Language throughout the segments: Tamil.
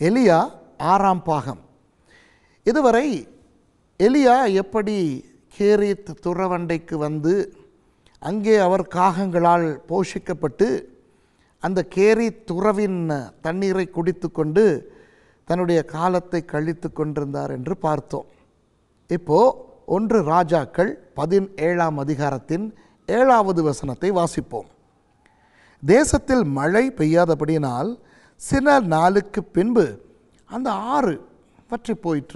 எலியா ஆறாம் பாகம் இதுவரை எலியா எப்படி கேரித் துறவண்டைக்கு வந்து அங்கே அவர் காகங்களால் போஷிக்கப்பட்டு அந்த கேரி துறவின் தண்ணீரை குடித்து கொண்டு தன்னுடைய காலத்தை கழித்து கொண்டிருந்தார் என்று பார்த்தோம் இப்போ ஒன்று ராஜாக்கள் பதினேழாம் அதிகாரத்தின் ஏழாவது வசனத்தை வாசிப்போம் தேசத்தில் மழை பெய்யாதபடியினால் சில நாளுக்கு பின்பு அந்த ஆறு வற்றி போயிற்று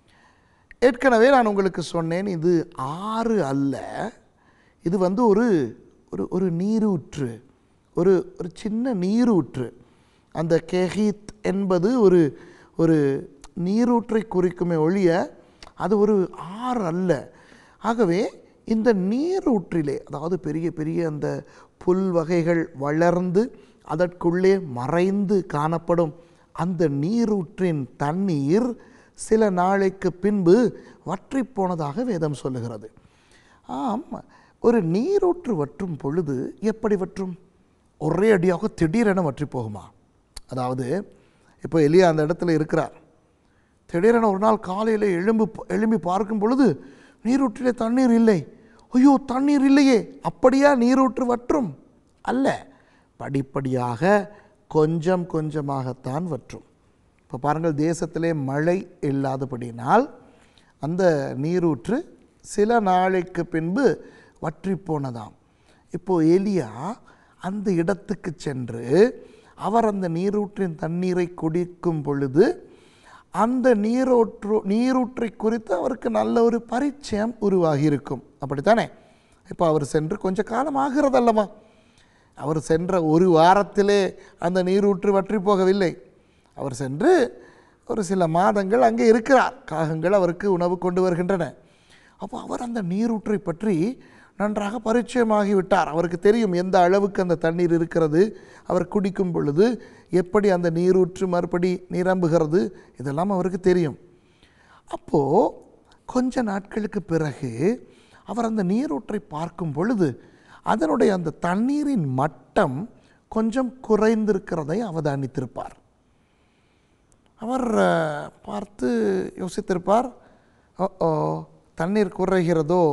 ஏற்கனவே நான் உங்களுக்கு சொன்னேன் இது ஆறு அல்ல இது வந்து ஒரு ஒரு ஒரு நீரூற்று ஒரு ஒரு சின்ன நீரூற்று அந்த கெஹீத் என்பது ஒரு ஒரு நீரூற்றை குறிக்குமே ஒழிய அது ஒரு ஆறு அல்ல ஆகவே இந்த நீரூற்றிலே அதாவது பெரிய பெரிய அந்த புல் வகைகள் வளர்ந்து அதற்குள்ளே மறைந்து காணப்படும் அந்த நீரூற்றின் தண்ணீர் சில நாளைக்கு பின்பு வற்றி போனதாக வேதம் சொல்லுகிறது ஆம் ஒரு நீரூற்று வற்றும் பொழுது எப்படி வற்றும் ஒரே அடியாக திடீரென வற்றி போகுமா அதாவது இப்போ எலியா அந்த இடத்துல இருக்கிறார் திடீரென ஒரு நாள் காலையில் எழும்பு எழும்பி பார்க்கும் பொழுது நீரூற்றிலே தண்ணீர் இல்லை ஐயோ தண்ணீர் இல்லையே அப்படியா நீரூற்று வற்றும் அல்ல படிப்படியாக கொஞ்சம் கொஞ்சமாகத்தான் வற்றும் இப்போ பாருங்கள் தேசத்திலே மழை இல்லாதபடினால் அந்த நீரூற்று சில நாளைக்கு பின்பு வற்றி போனதாம் இப்போ எலியா அந்த இடத்துக்கு சென்று அவர் அந்த நீரூற்றின் தண்ணீரை குடிக்கும் பொழுது அந்த நீரூற்று நீரூற்றை குறித்து அவருக்கு நல்ல ஒரு பரிச்சயம் உருவாகி இருக்கும் அப்படித்தானே இப்போ அவர் சென்று கொஞ்ச காலம் ஆகிறது அல்லவா அவர் சென்ற ஒரு வாரத்திலே அந்த நீரூற்று வற்றி போகவில்லை அவர் சென்று ஒரு சில மாதங்கள் அங்கே இருக்கிறார் காகங்கள் அவருக்கு உணவு கொண்டு வருகின்றன அப்போ அவர் அந்த நீரூற்றை பற்றி நன்றாக பரிச்சயமாகி விட்டார் அவருக்கு தெரியும் எந்த அளவுக்கு அந்த தண்ணீர் இருக்கிறது அவர் குடிக்கும் பொழுது எப்படி அந்த நீரூற்று மறுபடி நிரம்புகிறது இதெல்லாம் அவருக்கு தெரியும் அப்போது கொஞ்ச நாட்களுக்கு பிறகு அவர் அந்த நீரூற்றை பார்க்கும் பொழுது அதனுடைய அந்த தண்ணீரின் மட்டம் கொஞ்சம் குறைந்திருக்கிறதை அவதானித்திருப்பார் அவர் அஹ், பார்த்து யோசித்திருப்பார் ஓ ஓ தண்ணீர் குறைகிறதோ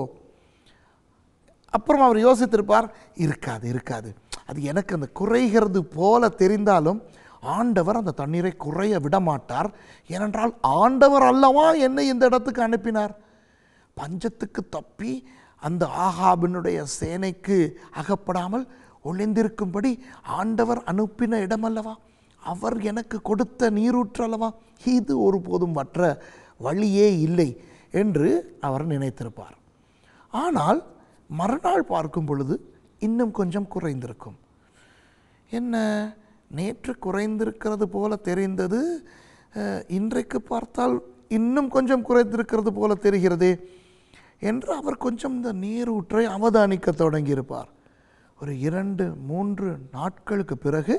அப்புறம் அவர் யோசித்திருப்பார் இருக்காது இருக்காது அது எனக்கு அந்த குறைகிறது போல தெரிந்தாலும் ஆண்டவர் அந்த தண்ணீரை குறைய விட மாட்டார் ஏனென்றால் ஆண்டவர் அல்லவா என்னை இந்த இடத்துக்கு அனுப்பினார் பஞ்சத்துக்கு தப்பி அந்த ஆகாபினுடைய சேனைக்கு அகப்படாமல் ஒளிந்திருக்கும்படி ஆண்டவர் அனுப்பின இடம் அல்லவா அவர் எனக்கு கொடுத்த நீரூற்று அல்லவா இது ஒருபோதும் மற்ற வழியே இல்லை என்று அவர் நினைத்திருப்பார் ஆனால் மறுநாள் பார்க்கும் பொழுது இன்னும் கொஞ்சம் குறைந்திருக்கும் என்ன நேற்று குறைந்திருக்கிறது போல தெரிந்தது அஹ், இன்றைக்கு பார்த்தால் இன்னும் கொஞ்சம் குறைந்திருக்கிறது போல தெரிகிறதே என்று அவர் கொஞ்சம் இந்த நீரூற்றை அவதானிக்க தொடங்கியிருப்பார் ஒரு இரண்டு மூன்று நாட்களுக்கு பிறகு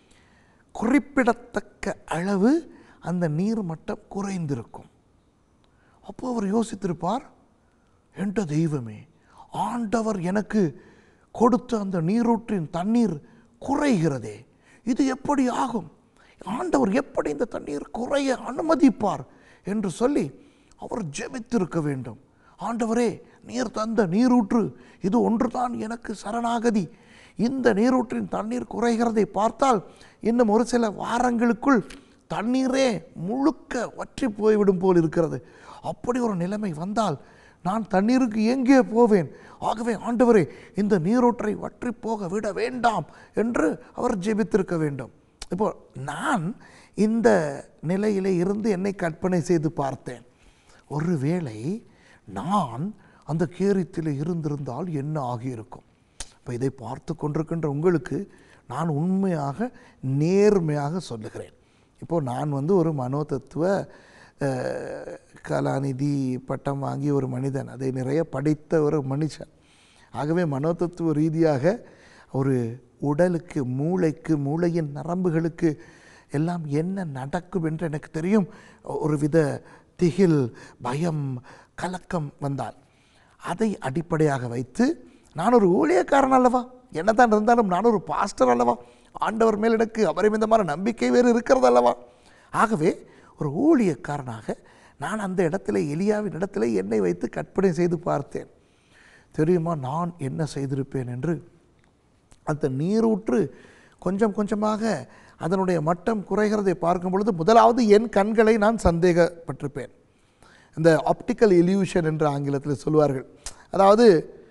குறிப்பிடத்தக்க அளவு அந்த நீர் மட்டம் குறைந்திருக்கும் அப்போ அவர் யோசித்திருப்பார் என்ற தெய்வமே ஆண்டவர் எனக்கு கொடுத்த அந்த நீரூற்றின் தண்ணீர் குறைகிறதே இது எப்படி ஆகும் ஆண்டவர் எப்படி இந்த தண்ணீர் குறைய அனுமதிப்பார் என்று சொல்லி அவர் ஜெபித்திருக்க வேண்டும் ஆண்டவரே நீர் தந்த நீரூற்று இது ஒன்றுதான் எனக்கு சரணாகதி இந்த நீரூற்றின் தண்ணீர் குறைகிறதை பார்த்தால் இன்னும் ஒரு சில வாரங்களுக்குள் தண்ணீரே முழுக்க வற்றி போய்விடும் போல் இருக்கிறது அப்படி ஒரு நிலைமை வந்தால் நான் தண்ணீருக்கு எங்கே போவேன் ஆகவே ஆண்டவரே இந்த நீரூற்றை வற்றி போக விட வேண்டாம் என்று அவர் ஜெபித்திருக்க வேண்டும் இப்போ நான் இந்த நிலையிலே இருந்து என்னை கற்பனை செய்து பார்த்தேன் ஒருவேளை நான் அந்த கேரித்தில் இருந்திருந்தால் என்ன ஆகியிருக்கும் இப்போ இதை பார்த்து கொண்டிருக்கின்ற உங்களுக்கு நான் உண்மையாக நேர்மையாக சொல்லுகிறேன் இப்போது நான் வந்து ஒரு மனோதத்துவ அஹ், கலாநிதி பட்டம் வாங்கிய ஒரு மனிதன் அதை நிறைய படித்த ஒரு மனுஷன் ஆகவே மனோதத்துவ ரீதியாக ஒரு உடலுக்கு மூளைக்கு மூளையின் நரம்புகளுக்கு எல்லாம் என்ன நடக்கும் என்று எனக்கு தெரியும் ஒரு வித திகில் பயம் கலக்கம் வந்தால் அதை அடிப்படையாக வைத்து நான் ஒரு ஊழியக்காரன் அல்லவா என்னதான் இருந்தாலும் நான் ஒரு பாஸ்டர் அல்லவா ஆண்டவர் மேல் எனக்கு அபரிமிதமான நம்பிக்கை வேறு இருக்கிறது அல்லவா ஆகவே ஒரு ஊழியக்காரனாக நான் அந்த இடத்துல எலியாவின் இடத்துல என்னை வைத்து கற்பனை செய்து பார்த்தேன் தெரியுமா நான் என்ன செய்திருப்பேன் என்று அந்த நீரூற்று கொஞ்சம் கொஞ்சமாக அதனுடைய மட்டம் குறைகிறதை பார்க்கும் பொழுது முதலாவது என் கண்களை நான் சந்தேகப்பட்டிருப்பேன் இந்த ஆப்டிக்கல் இல்யூஷன் என்று ஆங்கிலத்தில் சொல்வார்கள் அதாவது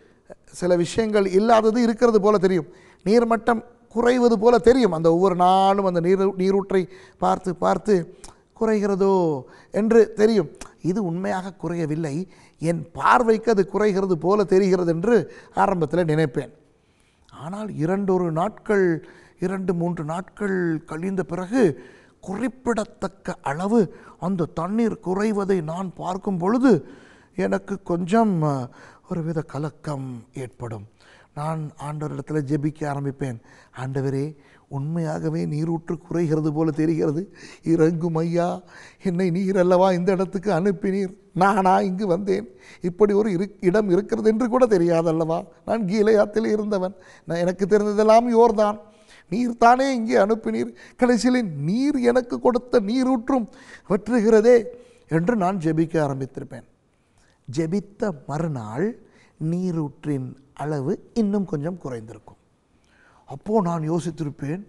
சில விஷயங்கள் இல்லாதது இருக்கிறது போல தெரியும் நீர்மட்டம் குறைவது போல தெரியும் அந்த ஒவ்வொரு நாளும் அந்த நீர் நீரூற்றை பார்த்து பார்த்து குறைகிறதோ என்று தெரியும் இது உண்மையாக குறையவில்லை என் பார்வைக்கு அது குறைகிறது போல தெரிகிறது என்று ஆரம்பத்தில் நினைப்பேன் ஆனால் இரண்டொரு நாட்கள் இரண்டு மூன்று நாட்கள் கழிந்த பிறகு குறிப்பிடத்தக்க அளவு அந்த தண்ணீர் குறைவதை நான் பார்க்கும் பொழுது எனக்கு கொஞ்சம் அஹ், ஒருவித கலக்கம் ஏற்படும் நான் ஆண்டவரிடத்தில் ஜெபிக்க ஆரம்பிப்பேன் ஆண்டவரே உண்மையாகவே நீரூற்று குறைகிறது போல தெரிகிறது இறங்கும் ஐயா என்னை நீர் அல்லவா இந்த இடத்துக்கு அனுப்பினீர் நானா இங்கு வந்தேன் இப்படி ஒரு இரு இடம் இருக்கிறது என்று கூட தெரியாதல்லவா நான் கீழையாத்தில் இருந்தவன் நான் எனக்கு தெரிந்ததெல்லாம் யோர்தான் நீர் தானே இங்கே அனுப்பினீர் கடைசியில் நீர் எனக்கு கொடுத்த நீரூற்றும் வற்றுகிறதே என்று நான் ஜெபிக்க ஆரம்பித்திருப்பேன் ஜெபித்த மறுநாள் நீரூற்றின் அளவு இன்னும் கொஞ்சம் குறைந்திருக்கும் அப்போது நான் யோசித்திருப்பேன்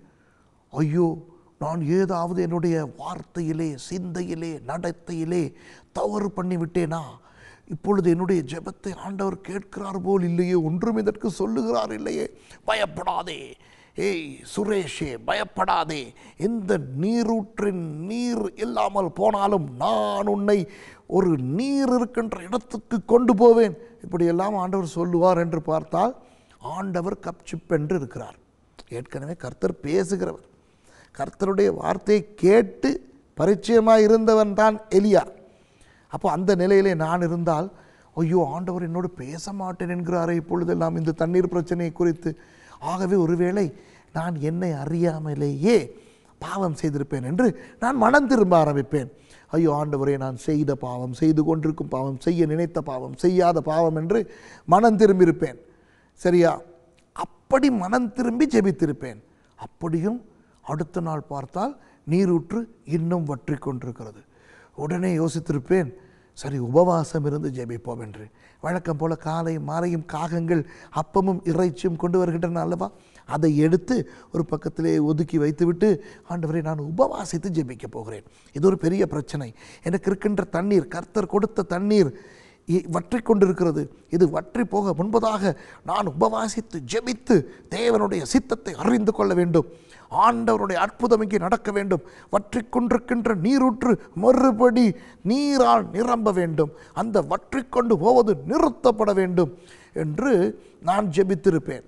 ஐயோ நான் ஏதாவது என்னுடைய வார்த்தையிலே சிந்தையிலே நடத்தையிலே தவறு பண்ணிவிட்டேனா இப்பொழுது என்னுடைய ஜெபத்தை ஆண்டவர் கேட்கிறார் போல் இல்லையே ஒன்றும் இதற்கு சொல்லுகிறார் இல்லையே பயப்படாதே ஏய் சுரேஷே பயப்படாதே இந்த நீரூற்றின் நீர் இல்லாமல் போனாலும் நான் உன்னை ஒரு நீர் இருக்கின்ற இடத்துக்கு கொண்டு போவேன் இப்படியெல்லாம் ஆண்டவர் சொல்லுவார் என்று பார்த்தால் ஆண்டவர் கப்சிப் என்று இருக்கிறார் ஏற்கனவே கர்த்தர் பேசுகிறவர் கர்த்தருடைய வார்த்தையை கேட்டு பரிச்சயமாக இருந்தவன் தான் எலியா அப்போ அந்த நிலையிலே நான் இருந்தால் ஐயோ ஆண்டவர் என்னோடு பேச மாட்டேன் என்கிறாரே இப்பொழுதெல்லாம் இந்த தண்ணீர் பிரச்சனையை குறித்து ஆகவே ஒருவேளை நான் என்னை அறியாமலேயே பாவம் செய்திருப்பேன் என்று நான் மனம் திரும்ப ஆரம்பிப்பேன் ஐயோ ஆண்டவரே நான் செய்த பாவம் செய்து கொண்டிருக்கும் பாவம் செய்ய நினைத்த பாவம் செய்யாத பாவம் என்று மனம் திரும்பியிருப்பேன் சரியா அப்படி மனம் திரும்பி ஜெபித்திருப்பேன் அப்படியும் அடுத்த நாள் பார்த்தால் நீரூற்று இன்னும் வற்றி கொண்டிருக்கிறது உடனே யோசித்திருப்பேன் சரி உபவாசம் இருந்து ஜெபிப்போம் என்று வழக்கம் போல காலை மாலையும் காகங்கள் அப்பமும் இறைச்சியும் கொண்டு வருகின்றன அல்லவா அதை எடுத்து ஒரு பக்கத்திலே ஒதுக்கி வைத்துவிட்டு ஆண்டவரை நான் உபவாசித்து ஜெபிக்க போகிறேன் இது ஒரு பெரிய பிரச்சனை எனக்கு இருக்கின்ற தண்ணீர் கர்த்தர் கொடுத்த தண்ணீர் இ- வற்றிக் கொண்டிருக்கிறது இது வற்றி போக முன்பதாக நான் உபவாசித்து ஜெபித்து தேவனுடைய சித்தத்தை அறிந்து கொள்ள வேண்டும் ஆண்டவருடைய அற்புதம் இங்கே நடக்க வேண்டும் வற்றிக் கொண்டிருக்கின்ற நீரூற்று மறுபடி நீரால் நிரம்ப வேண்டும் அந்த வற்றிக் கொண்டு போவது நிறுத்தப்பட வேண்டும் என்று நான் ஜெபித்திருப்பேன்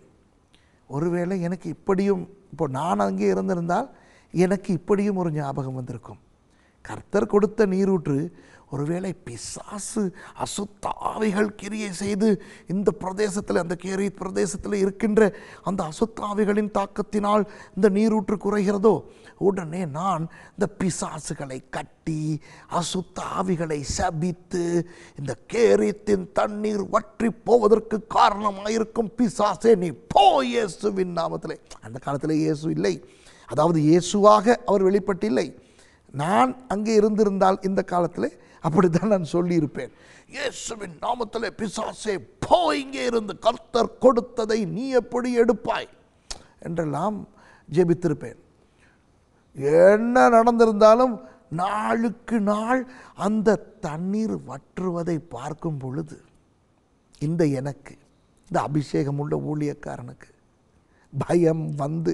ஒருவேளை எனக்கு இப்படியும் இப்போ நான் அங்கே இருந்திருந்தால் எனக்கு இப்படியும் ஒரு ஞாபகம் வந்திருக்கும் கர்த்தர் கொடுத்த நீரூற்று ஒருவேளை பிசாசு அசுத்த ஆவிகள் கிரியை செய்து இந்த பிரதேசத்தில் அந்த கேரி பிரதேசத்தில் இருக்கின்ற அந்த அசுத்த ஆவிகளின் தாக்கத்தினால் இந்த நீரூற்று குறைகிறதோ உடனே நான் இந்த பிசாசுகளை கட்டி அசுத்த ஆவிகளை சபித்து இந்த கேரியத்தின் தண்ணீர் வற்றி போவதற்கு காரணமாயிருக்கும் பிசாசே நீ போ இயேசுவின் நாமத்திலே அந்த காலத்தில் இயேசு இல்லை அதாவது இயேசுவாக அவர் வெளிப்பட்டில்லை நான் அங்கே இருந்திருந்தால் இந்த காலத்தில் அப்படித்தான் நான் சொல்லியிருப்பேன் இயேசுவின் நாமத்திலே பிசாசே போ இங்கே இருந்து கர்த்தர் கொடுத்ததை நீ எப்படி எடுப்பாய் என்றெல்லாம் ஜெபித்திருப்பேன் என்ன நடந்திருந்தாலும் நாளுக்கு நாள் அந்த தண்ணீர் வற்றுவதை பார்க்கும் பொழுது இந்த எனக்கு இந்த அபிஷேகம் உள்ள ஊழியக்காரனுக்கு பயம் வந்து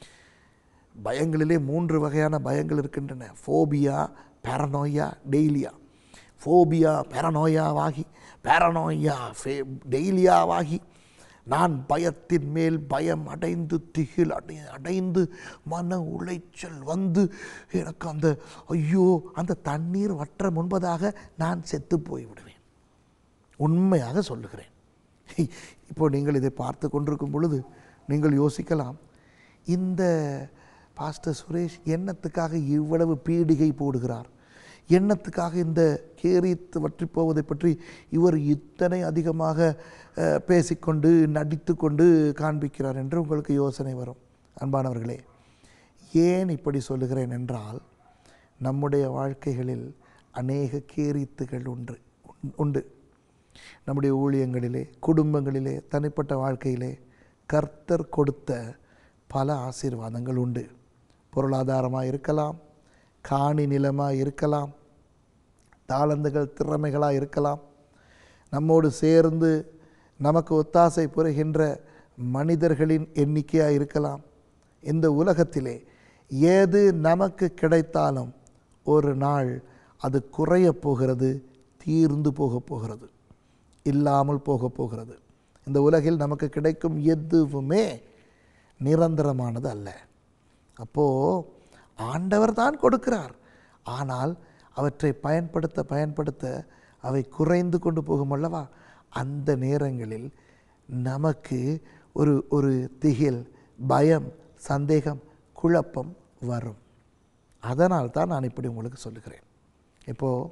பயங்களிலே மூன்று வகையான பயங்கள் இருக்கின்றன ஃபோபியா பேரனோயா டெய்லியா ஃபோபியா பேரனோயாவாகி பேரனோயா ஃபே டெய்லியாவாகி நான் பயத்தின் மேல் பயம் அடைந்து திகில் அடை அடைந்து மன உளைச்சல் வந்து எனக்கு அந்த ஐயோ அந்த தண்ணீர் வற்ற முன்பதாக நான் செத்து போய்விடுவேன் உண்மையாக சொல்லுகிறேன் இப்போ நீங்கள் இதை பார்த்து கொண்டிருக்கும் பொழுது நீங்கள் யோசிக்கலாம் இந்த பாஸ்டர் சுரேஷ் எண்ணத்துக்காக இவ்வளவு பீடிகை போடுகிறார் எண்ணத்துக்காக இந்த கேரித்து வற்றி போவதை பற்றி இவர் இத்தனை அதிகமாக அஹ், பேசிக்கொண்டு நடித்துக்கொண்டு காண்பிக்கிறார் என்று உங்களுக்கு யோசனை வரும் அன்பானவர்களே ஏன் இப்படி சொல்லுகிறேன் என்றால் நம்முடைய வாழ்க்கைகளில் அநேக கேரித்துகள் உண்டு உண்டு நம்முடைய ஊழியங்களிலே குடும்பங்களிலே தனிப்பட்ட வாழ்க்கையிலே கர்த்தர் கொடுத்த பல ஆசீர்வாதங்கள் உண்டு பொருளாதாரமாக இருக்கலாம் காணி நிலமாக இருக்கலாம் தாளந்துகள் திறமைகளாக இருக்கலாம் நம்மோடு சேர்ந்து நமக்கு ஒத்தாசை புரிகின்ற மனிதர்களின் எண்ணிக்கையாக இருக்கலாம் இந்த உலகத்திலே ஏது நமக்கு கிடைத்தாலும் ஒரு நாள் அது குறையப் போகிறது தீர்ந்து போகப் போகிறது இல்லாமல் போகப் போகிறது இந்த உலகில் நமக்கு கிடைக்கும் எதுவுமே நிரந்தரமானது அல்ல அப்போது ஆண்டவர் தான் கொடுக்கிறார் ஆனால் அவற்றை பயன்படுத்த பயன்படுத்த அவை குறைந்து கொண்டு போகும் அல்லவா அந்த நேரங்களில் நமக்கு ஒரு ஒரு திகில் பயம் சந்தேகம் குழப்பம் வரும் அதனால் தான் நான் இப்படி உங்களுக்கு சொல்லுகிறேன் இப்போது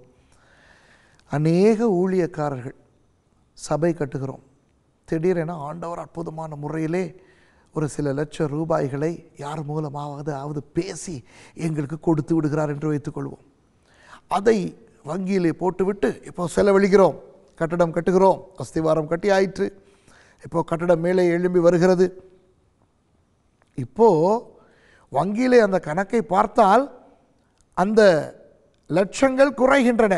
அநேக ஊழியக்காரர்கள் சபை கட்டுகிறோம் திடீரென ஆண்டவர் அற்புதமான முறையிலே ஒரு சில லட்சம் ரூபாய்களை யார் மூலமாவது ஆவது பேசி எங்களுக்கு கொடுத்து விடுகிறார் என்று வைத்துக்கொள்வோம் அதை வங்கியிலே போட்டுவிட்டு இப்போ செலவழிக்கிறோம் கட்டடம் கட்டுகிறோம் அஸ்திவாரம் கட்டி ஆயிற்று இப்போ கட்டடம் மேலே எழும்பி வருகிறது இப்போ வங்கியிலே அந்த கணக்கை பார்த்தால் அந்த லட்சங்கள் குறைகின்றன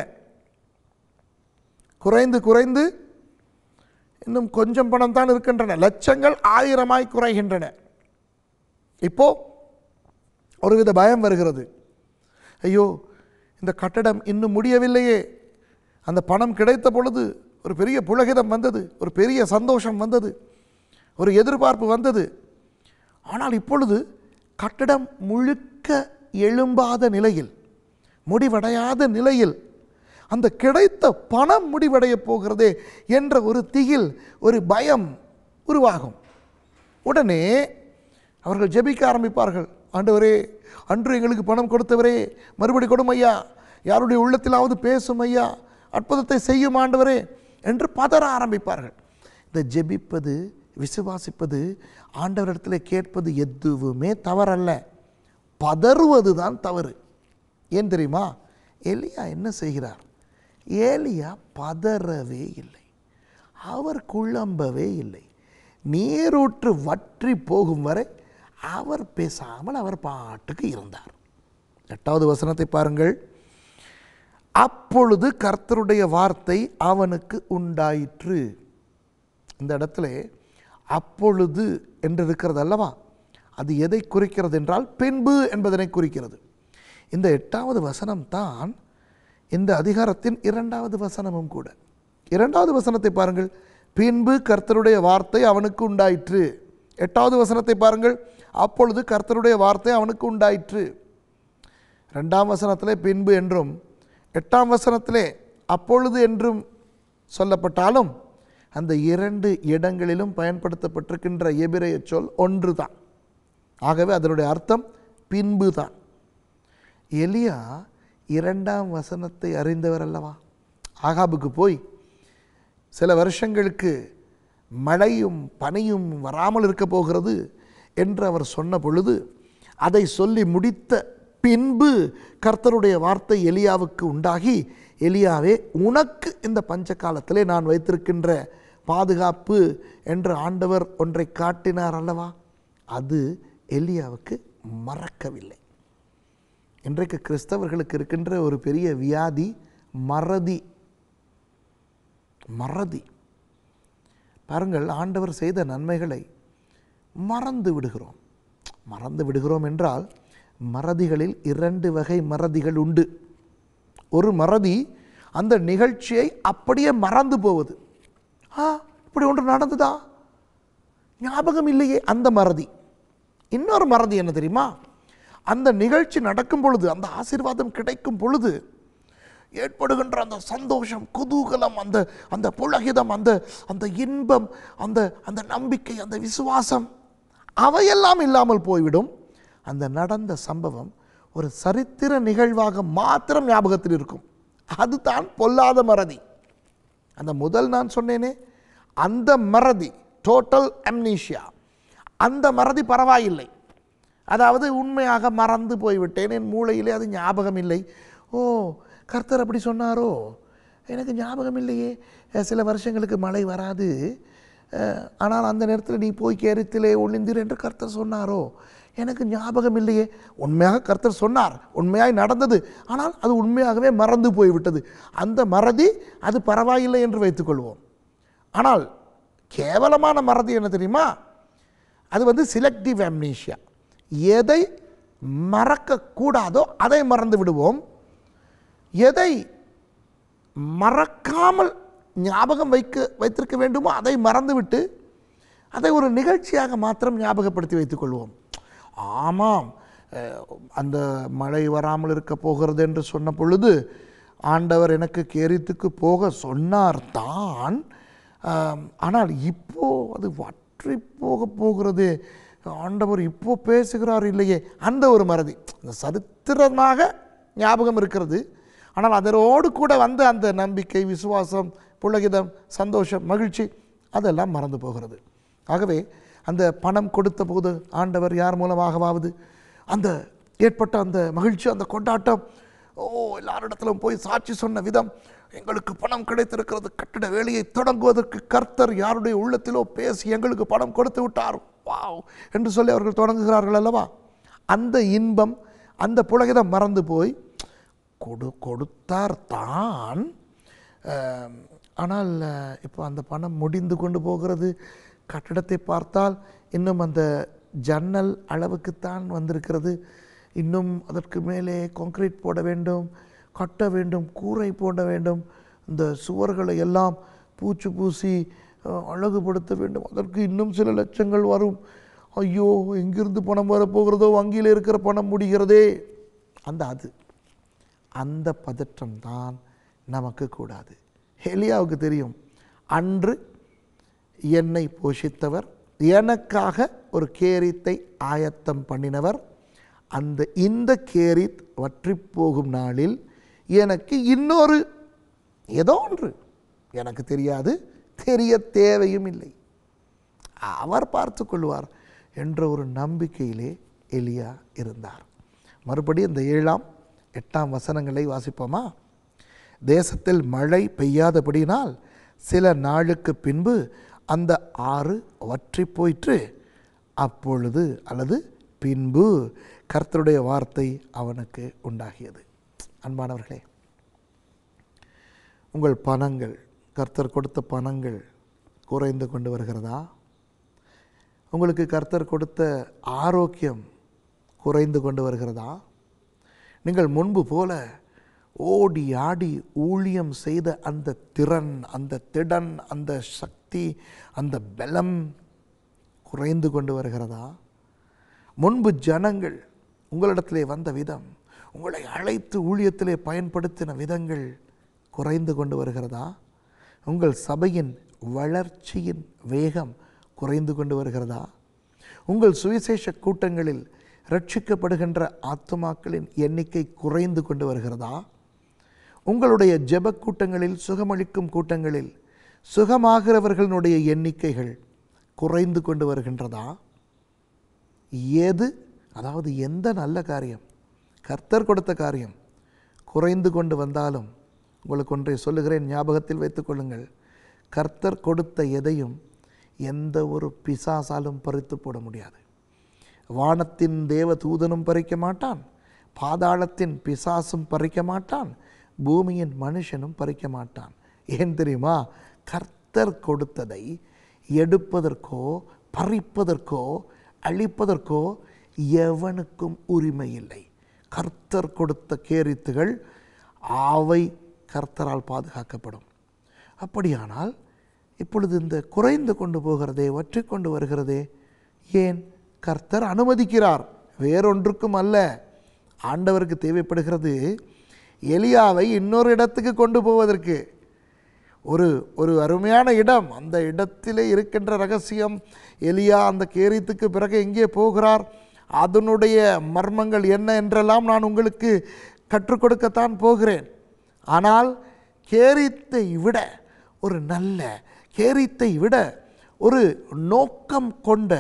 குறைந்து குறைந்து இன்னும் கொஞ்சம் பணம் தான் இருக்கின்றன லட்சங்கள் ஆயிரமாய் குறைகின்றன இப்போ ஒருவித பயம் வருகிறது ஐயோ இந்த கட்டடம் இன்னும் முடியவில்லையே அந்த பணம் கிடைத்த பொழுது ஒரு பெரிய புலகிதம் வந்தது ஒரு பெரிய சந்தோஷம் வந்தது ஒரு எதிர்பார்ப்பு வந்தது ஆனால் இப்பொழுது கட்டடம் முழுக்க எழும்பாத நிலையில் முடிவடையாத நிலையில் அந்த கிடைத்த பணம் முடிவடையப் போகிறதே என்ற ஒரு திகில் ஒரு பயம் உருவாகும் உடனே அவர்கள் ஜெபிக்க ஆரம்பிப்பார்கள் ஆண்டவரே அன்று எங்களுக்கு பணம் கொடுத்தவரே மறுபடி கொடும் ஐயா யாருடைய உள்ளத்திலாவது பேசும் ஐயா அற்புதத்தை செய்யும் ஆண்டவரே என்று பதற ஆரம்பிப்பார்கள் இந்த ஜெபிப்பது விசுவாசிப்பது ஆண்டவரிடத்தில் கேட்பது எதுவுமே தவறல்ல பதறுவது தான் தவறு ஏன் தெரியுமா எலியா என்ன செய்கிறார் ஏலியா பதறவே இல்லை அவர் குழம்பவே இல்லை நீரூற்று வற்றி போகும் வரை அவர் பேசாமல் அவர் பாட்டுக்கு இருந்தார் எட்டாவது வசனத்தை பாருங்கள் அப்பொழுது கர்த்தருடைய வார்த்தை அவனுக்கு உண்டாயிற்று இந்த இடத்துல அப்பொழுது என்று இருக்கிறது அல்லவா அது எதை குறிக்கிறது என்றால் பின்பு என்பதனை குறிக்கிறது இந்த எட்டாவது வசனம் தான் இந்த அதிகாரத்தின் இரண்டாவது வசனமும் கூட இரண்டாவது வசனத்தை பாருங்கள் பின்பு கர்த்தருடைய வார்த்தை அவனுக்கு உண்டாயிற்று எட்டாவது வசனத்தை பாருங்கள் அப்பொழுது கர்த்தருடைய வார்த்தை அவனுக்கு உண்டாயிற்று ரெண்டாம் வசனத்திலே பின்பு என்றும் எட்டாம் வசனத்திலே அப்பொழுது என்றும் சொல்லப்பட்டாலும் அந்த இரண்டு இடங்களிலும் பயன்படுத்தப்பட்டிருக்கின்ற எபிரேய சொல் ஒன்று தான் ஆகவே அதனுடைய அர்த்தம் பின்பு தான் எலியா இரண்டாம் வசனத்தை அறிந்தவர் அல்லவா ஆகாபுக்கு போய் சில வருஷங்களுக்கு மழையும் பனியும் வராமல் இருக்க போகிறது என்று அவர் சொன்ன பொழுது அதை சொல்லி முடித்த பின்பு கர்த்தருடைய வார்த்தை எலியாவுக்கு உண்டாகி எலியாவே உனக்கு இந்த பஞ்ச காலத்திலே நான் வைத்திருக்கின்ற பாதுகாப்பு என்று ஆண்டவர் ஒன்றை காட்டினார் அல்லவா அது எலியாவுக்கு மறக்கவில்லை இன்றைக்கு கிறிஸ்தவர்களுக்கு இருக்கின்ற ஒரு பெரிய வியாதி மறதி மறதி பாருங்கள் ஆண்டவர் செய்த நன்மைகளை மறந்து விடுகிறோம் மறந்து விடுகிறோம் என்றால் மறதிகளில் இரண்டு வகை மறதிகள் உண்டு ஒரு மறதி அந்த நிகழ்ச்சியை அப்படியே மறந்து போவது ஆ இப்படி ஒன்று நடந்ததா ஞாபகம் இல்லையே அந்த மறதி இன்னொரு மறதி என்ன தெரியுமா அந்த நிகழ்ச்சி நடக்கும் பொழுது அந்த ஆசீர்வாதம் கிடைக்கும் பொழுது ஏற்படுகின்ற அந்த சந்தோஷம் குதூகலம் அந்த அந்த புலகிதம் அந்த அந்த இன்பம் அந்த அந்த நம்பிக்கை அந்த விசுவாசம் அவையெல்லாம் இல்லாமல் போய்விடும் அந்த நடந்த சம்பவம் ஒரு சரித்திர நிகழ்வாக மாத்திரம் ஞாபகத்தில் இருக்கும் அதுதான் பொல்லாத மறதி அந்த முதல் நான் சொன்னேனே அந்த மறதி டோட்டல் அம்னீஷியா அந்த மறதி பரவாயில்லை அதாவது உண்மையாக மறந்து போய்விட்டேன் என் மூளையிலே அது ஞாபகம் இல்லை ஓ கர்த்தர் அப்படி சொன்னாரோ எனக்கு ஞாபகம் இல்லையே அஹ் சில வருஷங்களுக்கு மழை வராது அஹ் ஆனால் அந்த நேரத்தில் நீ போய் கேரத்திலே ஒளிந்திரு என்று கர்த்தர் சொன்னாரோ எனக்கு ஞாபகம் இல்லையே உண்மையாக கர்த்தர் சொன்னார் உண்மையாய் நடந்தது ஆனால் அது உண்மையாகவே மறந்து போய்விட்டது அந்த மறதி அது பரவாயில்லை என்று வைத்துக்கொள்வோம் ஆனால் கேவலமான மறதி என்ன தெரியுமா அது வந்து சிலக்டிவ் அம்னீஷியா எதை மறக்கக்கூடாதோ அதை மறந்து விடுவோம் எதை மறக்காமல் ஞாபகம் வைக்க வைத்திருக்க வேண்டுமோ அதை மறந்துவிட்டு அதை ஒரு நிகழ்ச்சியாக மாத்திரம் ஞாபகப்படுத்தி வைத்துக்கொள்வோம் ஆமாம் அஹ், அந்த மழை வராமல் இருக்க போகிறது என்று சொன்ன பொழுது ஆண்டவர் எனக்கு கேரித்துக்கு போக சொன்னார் தான் ஆம், ஆனால் இப்போ அது வற்றி போக போகிறது ஆண்டவர் இப்போ பேசுகிறார் இல்லையே அந்த ஒரு மறதி அந்த சரித்திரமாக ஞாபகம் இருக்கிறது ஆனால் அதனோடு கூட வந்த அந்த நம்பிக்கை விசுவாசம் புலகிதம் சந்தோஷம் மகிழ்ச்சி அதெல்லாம் மறந்து போகிறது ஆகவே அந்த பணம் கொடுத்த போது ஆண்டவர் யார் மூலமாகவாவது அந்த ஏற்பட்ட அந்த மகிழ்ச்சி அந்த கொண்டாட்டம் ஓ எல்லாரிடத்திலும் போய் சாட்சி சொன்ன விதம் எங்களுக்கு பணம் கிடைத்திருக்கிறது கட்டிட வேலையை தொடங்குவதற்கு கர்த்தர் யாருடைய உள்ளத்திலோ பேசி எங்களுக்கு பணம் கொடுத்து விட்டார் வாவ் என்று சொல்லி அவர்கள் தொடங்குகிறார்கள் அல்லவா அந்த இன்பம் அந்த புலகிதம் மறந்து போய் கொடு கொடுத்தார் தான் அஹ், ஆனால் அஹ், இப்போ அந்த பணம் முடிந்து கொண்டு போகிறது கட்டிடத்தை பார்த்தால் இன்னும் அந்த ஜன்னல் அளவுக்குத்தான் வந்திருக்கிறது இன்னும் அதற்கு மேலே கான்கிரீட் போட வேண்டும் கட்ட வேண்டும் கூரை போட வேண்டும் இந்த சுவர்களை எல்லாம் பூச்சு பூசி அஹ், அழகுபடுத்த வேண்டும் அதற்கு இன்னும் சில லட்சங்கள் வரும் ஐயோ எங்கிருந்து பணம் வரப்போகிறதோ வங்கியில் இருக்கிற பணம் முடிகிறதே அந்த அது அந்த பதற்றம் தான் நமக்கு கூடாது எலியாவுக்கு தெரியும் அன்று என்னை போஷித்தவர் எனக்காக ஒரு கேரித்தை ஆயத்தம் பண்ணினவர் அந்த இந்த கேரித் வற்றி போகும் நாளில் எனக்கு இன்னொரு ஏதோ ஒன்று எனக்கு தெரியாது தெரிய தேவையும் இல்லை அவர் பார்த்து கொள்வார் என்ற ஒரு நம்பிக்கையிலே எலியா இருந்தார் மறுபடி இந்த ஏழாம் எட்டாம் வசனங்களை வாசிப்போமா தேசத்தில் மழை பெய்யாதபடியினால் சில நாளுக்கு பின்பு அந்த ஆறு வற்றி போயிற்று அப்பொழுது அல்லது பின்பு கர்த்தருடைய வார்த்தை அவனுக்கு உண்டாகியது அன்பானவர்களே உங்கள் பணங்கள் கர்த்தர் கொடுத்த பணங்கள் குறைந்து கொண்டு வருகிறதா உங்களுக்கு கர்த்தர் கொடுத்த ஆரோக்கியம் குறைந்து கொண்டு வருகிறதா நீங்கள் முன்பு போல ஓடி ஆடி ஊழியம் செய்த அந்த திறன் அந்த திடன் அந்த சக்தி அந்த பலம் குறைந்து கொண்டு வருகிறதா முன்பு ஜனங்கள் உங்களிடத்திலே வந்த விதம் உங்களை அழைத்து ஊழியத்திலே பயன்படுத்தின விதங்கள் குறைந்து கொண்டு வருகிறதா உங்கள் சபையின் வளர்ச்சியின் வேகம் குறைந்து கொண்டு வருகிறதா உங்கள் சுவிசேஷ கூட்டங்களில் ரட்சிக்கப்படுகின்ற ஆத்துமாக்களின் எண்ணிக்கை குறைந்து கொண்டு வருகிறதா உங்களுடைய ஜெப கூட்டங்களில் சுகமளிக்கும் கூட்டங்களில் சுகமாகிறவர்களுடைய எண்ணிக்கைகள் குறைந்து கொண்டு வருகின்றதா எது அதாவது எந்த நல்ல காரியம் கர்த்தர் கொடுத்த காரியம் குறைந்து கொண்டு வந்தாலும் உங்களுக்கு ஒன்றை சொல்லுகிறேன் ஞாபகத்தில் வைத்துக்கொள்ளுங்கள் கர்த்தர் கொடுத்த எதையும் எந்த ஒரு பிசாசாலும் பறித்து போட முடியாது வானத்தின் தேவ தூதனும் பறிக்க மாட்டான் பாதாளத்தின் பிசாசும் பறிக்க மாட்டான் பூமியின் மனுஷனும் பறிக்க மாட்டான் ஏன் தெரியுமா கர்த்தர் கொடுத்ததை எடுப்பதற்கோ பறிப்பதற்கோ அழிப்பதற்கோ எவனுக்கும் உரிமை இல்லை கர்த்தர் கொடுத்த கேரித்துகள் அவை கர்த்தரால் பாதுகாக்கப்படும் அப்படியானால் இப்பொழுது இந்த குறைந்து கொண்டு போகிறதே வற்றி கொண்டு வருகிறதே ஏன் கர்த்தர் அனுமதிக்கிறார் வேறொன்றுக்கும் அல்ல ஆண்டவருக்கு தேவைப்படுகிறது எலியாவை இன்னொரு இடத்துக்கு கொண்டு போவதற்கு ஒரு ஒரு அருமையான இடம் அந்த இடத்திலே இருக்கின்ற ரகசியம் எலியா அந்த கேரித்துக்கு பிறகு எங்கே போகிறார் அதனுடைய மர்மங்கள் என்ன என்றெல்லாம் நான் உங்களுக்கு கற்றுக் கொடுக்கத்தான் போகிறேன் ஆனால் கேரித்தை விட ஒரு நல்ல கேரித்தை விட ஒரு நோக்கம் கொண்ட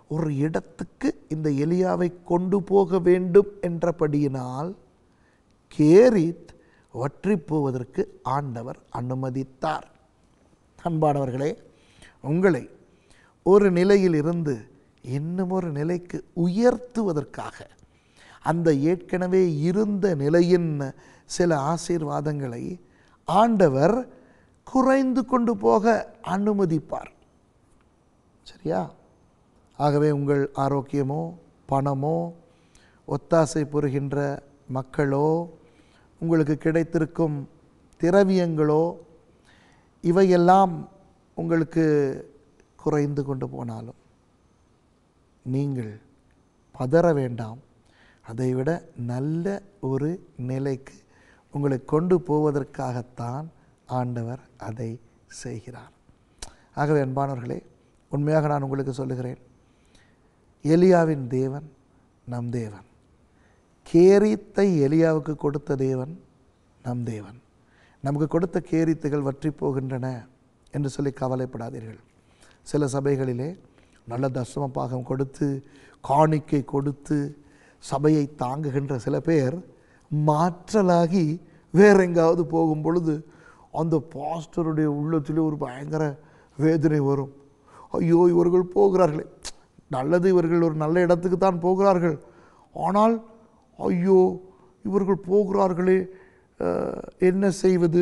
ஒரு இடத்துக்கு இந்த எலியாவை கொண்டு போக வேண்டும் என்றபடியினால் கேரித் வற்றி போவதற்கு ஆண்டவர் அனுமதித்தார் அன்பானவர்களே உங்களை ஒரு நிலையில் இருந்து இன்னும் ஒரு நிலைக்கு உயர்த்துவதற்காக அந்த ஏற்கனவே இருந்த நிலையின் சில ஆசீர்வாதங்களை ஆண்டவர் குறைந்து கொண்டு போக அனுமதிப்பார் சரியா ஆகவே உங்கள் ஆரோக்கியமோ பணமோ ஒத்தாசை புரிகின்ற மக்களோ உங்களுக்கு கிடைத்திருக்கும் திரவியங்களோ இவையெல்லாம் உங்களுக்கு குறைந்து கொண்டு போனாலும் நீங்கள் பதற வேண்டாம் அதைவிட நல்ல ஒரு நிலைக்கு உங்களை கொண்டு போவதற்காகத்தான் ஆண்டவர் அதை செய்கிறார் ஆகவே அன்பானவர்களே உண்மையாக நான் உங்களுக்கு சொல்லுகிறேன் எலியாவின் தேவன் நம் தேவன் கேரித்தை எலியாவுக்கு கொடுத்த தேவன் நம் தேவன் நமக்கு கொடுத்த கேரித்துகள் வற்றி போகின்றன என்று சொல்லி கவலைப்படாதீர்கள் சில சபைகளிலே நல்ல தசம பாகம் கொடுத்து காணிக்கை கொடுத்து சபையை தாங்குகின்ற சில பேர் மாற்றலாகி வேற எங்காவது போகும் பொழுது அந்த பாஸ்டருடைய உள்ளத்திலே ஒரு பயங்கர வேதனை வரும் ஐயோ இவர்கள் போகிறார்களே நல்லது இவர்கள் ஒரு நல்ல இடத்துக்கு தான் போகிறார்கள் ஆனால் ஐயோ இவர்கள் போகிறார்களே அஹ், என்ன செய்வது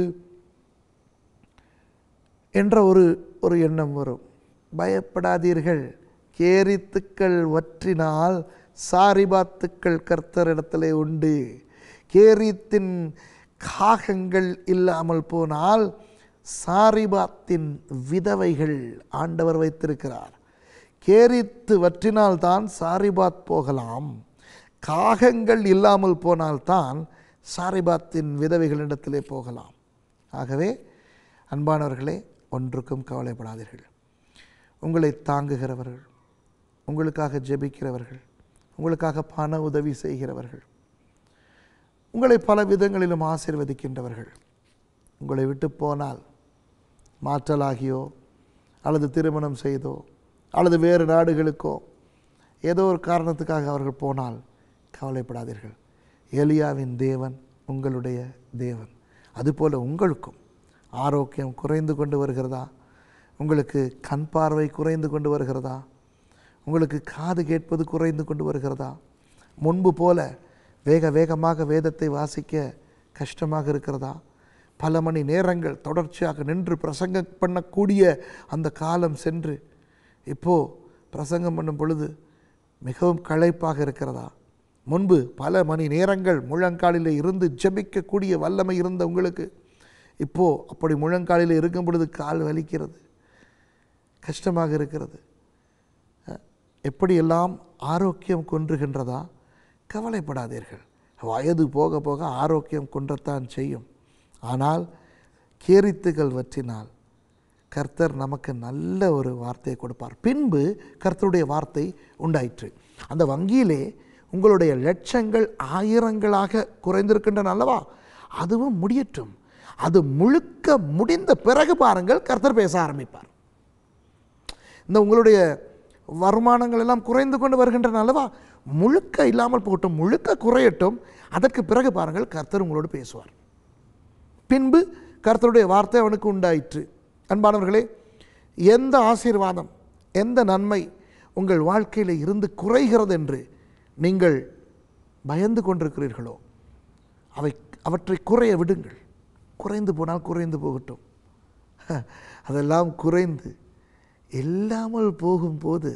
என்ற ஒரு ஒரு எண்ணம் வரும் பயப்படாதீர்கள் கேரித்துக்கள் வற்றினால் சாரிபாத்துக்கள் கர்த்தரிடத்திலே உண்டு கேரித்தின் காகங்கள் இல்லாமல் போனால் சாரிபாத்தின் விதவைகள் ஆண்டவர் வைத்திருக்கிறார் கேரித்து வற்றினால்தான் சாரிபாத் போகலாம் காகங்கள் இல்லாமல் போனால்தான் சாரிபாத்தின் விதவைகளிடத்திலே போகலாம் ஆகவே அன்பானவர்களே ஒன்றுக்கும் கவலைப்படாதீர்கள் உங்களை தாங்குகிறவர்கள் உங்களுக்காக ஜெபிக்கிறவர்கள் உங்களுக்காக பண உதவி செய்கிறவர்கள் உங்களை பல விதங்களிலும் ஆசீர்வதிக்கின்றவர்கள் உங்களை விட்டு போனால் மாற்றலாகியோ அல்லது திருமணம் செய்தோ அல்லது வேறு நாடுகளுக்கோ ஏதோ ஒரு காரணத்துக்காக அவர்கள் போனால் கவலைப்படாதீர்கள் எலியாவின் தேவன் உங்களுடைய தேவன் அதுபோல உங்களுக்கும் ஆரோக்கியம் குறைந்து கொண்டு வருகிறதா உங்களுக்கு கண் பார்வை குறைந்து கொண்டு வருகிறதா உங்களுக்கு காது கேட்பது குறைந்து கொண்டு வருகிறதா முன்பு போல வேக வேகமாக வேதத்தை வாசிக்க கஷ்டமாக இருக்கிறதா பல மணி நேரங்கள் தொடர்ச்சியாக நின்று பிரசங்கம் பண்ணக்கூடிய அந்த காலம் சென்று இப்போது பிரசங்கம் பண்ணும் பொழுது மிகவும் களைப்பாக இருக்கிறதா முன்பு பல மணி நேரங்கள் முழங்காலில் இருந்து ஜெபிக்கக்கூடிய வல்லமை இருந்த உங்களுக்கு இப்போது அப்படி முழங்காலில் இருக்கும் பொழுது கால் வலிக்கிறது கஷ்டமாக இருக்கிறது அஹ், எப்படியெல்லாம் ஆரோக்கியம் குன்றுகின்றதா கவலைப்படாதீர்கள் வயது போக போக ஆரோக்கியம் குன்றத்தான் செய்யும் ஆனால் கேரித்துகள் வற்றினால் கர்த்தர் நமக்கு நல்ல ஒரு வார்த்தையை கொடுப்பார் பின்பு கர்த்தருடைய வார்த்தை உண்டாயிற்று அந்த வங்கியிலே உங்களுடைய லட்சங்கள் ஆயிரங்களாக குறைந்திருக்கின்றன அல்லவா அதுவும் முடியட்டும் அது முழுக்க முடிந்த பிறகு பாருங்கள் கர்த்தர் பேச ஆரம்பிப்பார் இந்த உங்களுடைய வருமானங்கள் எல்லாம் குறைந்து கொண்டு வருகின்றன அல்லவா முழுக்க இல்லாமல் போகட்டும் முழுக்க குறையட்டும் அதற்கு பிறகு பாருங்கள் கர்த்தர் உங்களோடு பேசுவார் பின்பு கர்த்தருடைய வார்த்தை அவனுக்கு உண்டாயிற்று அன்பானவர்களே எந்த ஆசீர்வாதம் எந்த நன்மை உங்கள் வாழ்க்கையில் இருந்து குறைகிறது என்று நீங்கள் பயந்து கொண்டிருக்கிறீர்களோ அவை அவற்றை குறைய விடுங்கள் குறைந்து போனால் குறைந்து போகட்டும் அதெல்லாம் குறைந்து இல்லாமல் போகும்போது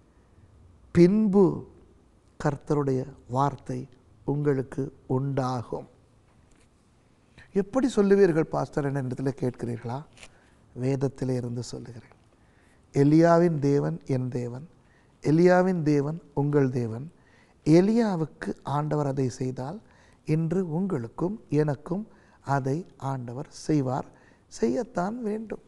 பின்பு கர்த்தருடைய வார்த்தை உங்களுக்கு உண்டாகும் எப்படி சொல்லுவீர்கள் பாஸ்டர் என்ற இடத்துல கேட்கிறீர்களா வேதத்திலே இருந்து சொல்லுகிறேன் எலியாவின் தேவன் என் தேவன் எலியாவின் தேவன் உங்கள் தேவன் எலியாவுக்கு ஆண்டவர் அதை செய்தால் இன்று உங்களுக்கும் எனக்கும் அதை ஆண்டவர் செய்வார் செய்யத்தான் வேண்டும்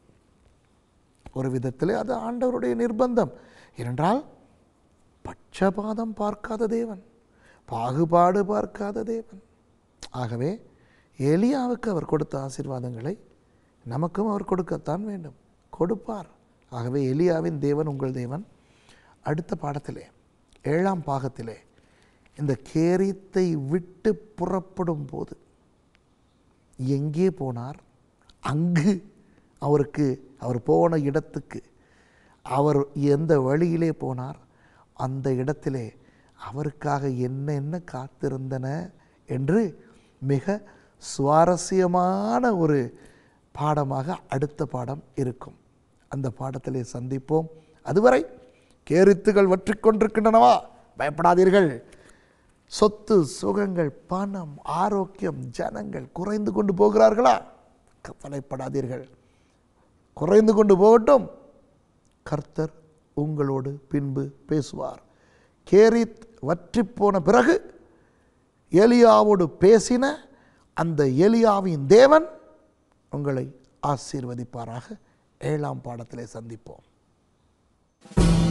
ஒரு விதத்திலே அது ஆண்டவருடைய நிர்பந்தம் ஏனென்றால் பட்சபாதம் பார்க்காத தேவன் பாகுபாடு பார்க்காத தேவன் ஆகவே எலியாவுக்கு அவர் கொடுத்த ஆசீர்வாதங்களை நமக்கும் அவர் கொடுக்கத்தான் வேண்டும் கொடுப்பார் ஆகவே எலியாவின் தேவன் உங்கள் தேவன் அடுத்த பாடத்திலே ஏழாம் பாகத்திலே இந்த கேரித்தை விட்டு புறப்படும் போது எங்கே போனார் அங்கு அவருக்கு அவர் போன இடத்துக்கு அவர் எந்த வழியிலே போனார் அந்த இடத்திலே அவருக்காக என்ன என்ன காத்திருந்தன என்று மிக சுவாரஸ்யமான ஒரு பாடமாக அடுத்த பாடம் இருக்கும் அந்த பாடத்திலே சந்திப்போம் அதுவரை கேரித்துகள் வற்றி கொண்டிருக்கின்றனவா பயப்படாதீர்கள் சொத்து சுகங்கள் பணம் ஆரோக்கியம் ஜனங்கள் குறைந்து கொண்டு போகிறார்களா கவலைப்படாதீர்கள் குறைந்து கொண்டு போகட்டும் கர்த்தர் உங்களோடு பின்பு பேசுவார் கேரித் வற்றி போன பிறகு எலியாவோடு பேசின அந்த எலியாவின் தேவன் உங்களை ஆசீர்வதிப்பாராக ஏழாம் பாடத்திலே சந்திப்போம்